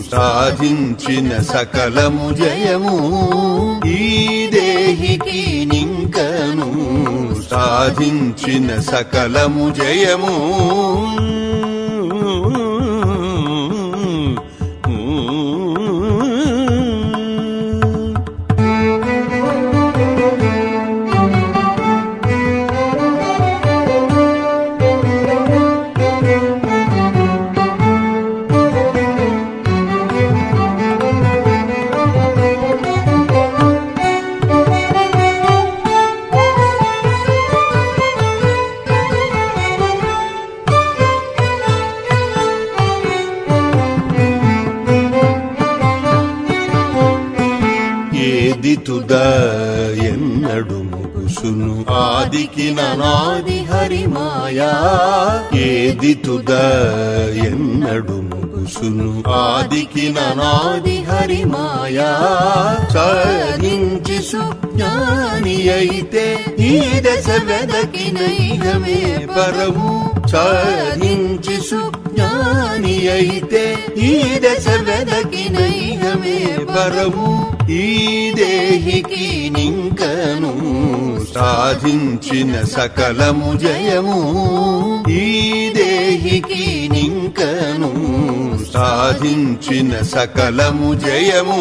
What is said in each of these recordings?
సాధించిన సకలము జయము ఈ దేహికి నింకను సాధించిన సకలము జయము ఏది తుదా ఎన్నడు ముగుసును ఆదికి నాది హరిమాయా ఏది తుదా ఎన్నడు ముగుసును ఆదికి నాది హరిమాయా సాధించి సుజ్ఞాని అయితే ఈ దశ వెదకి నైగమే పరము సాధించి సుజ్ఞాని అయితే ఈ దశ వెదకి నైగమే పరము ఈ దేహికి నింకను సాధించిన సకలము జయము ఈ దేహికి నింకను సాధించిన సకలము జయము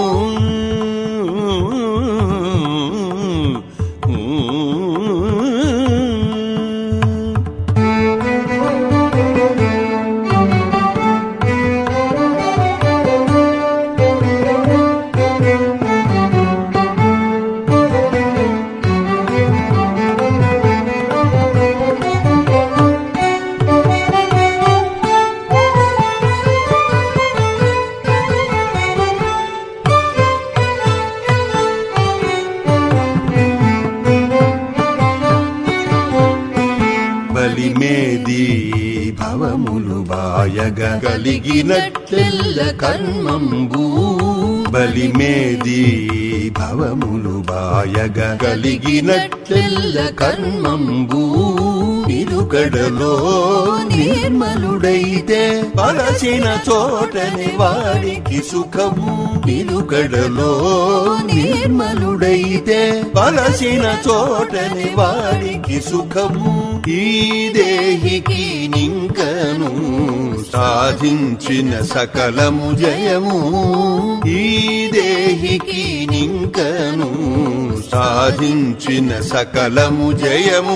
బలిమేది భవములు బాయగ కలిగినట్లెల్ల కర్మంబు బలిమేది భవములు బాయగ కలిగినట్లెల్ల కర్మంబు ఇరుగడలో నిర్మలుడైతే పలసిన చోటని వారికి సుఖము ఇరుగడలో నిర్మలుడైతే పలసిన చోటని వారికి సుఖము ఈ దేహికి నింకను సాధించిన సకలము జయము ఈ దేహికి నింకను సాధించిన సకలము జయము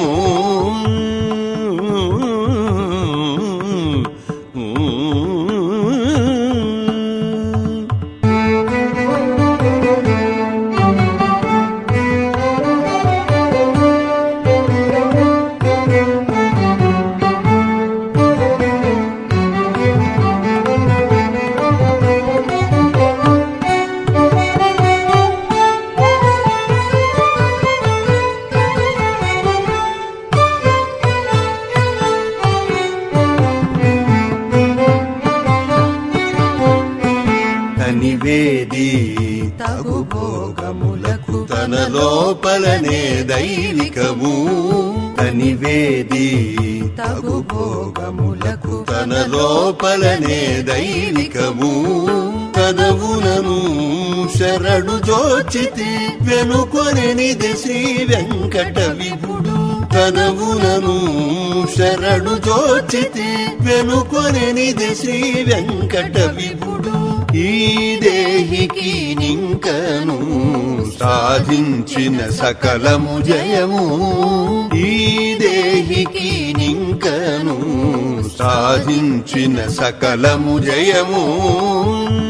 తనివేది తగు భోగములకు తన లోపలనే దైవికము తనివేది తగు భోగములకు తన లోపలనే దైవికము కదవులను శరణు జోచితి వెనుకొనిది శ్రీ వెంకట విభుడు కనవులను శరణు జోచితి వెనుకొనిది శ్రీ వెంకట విభుడు ఈ దేహికి నింకను సాధించిన సకలము జయము ఈ దేహికి నింకను సాధించిన సకలము జయము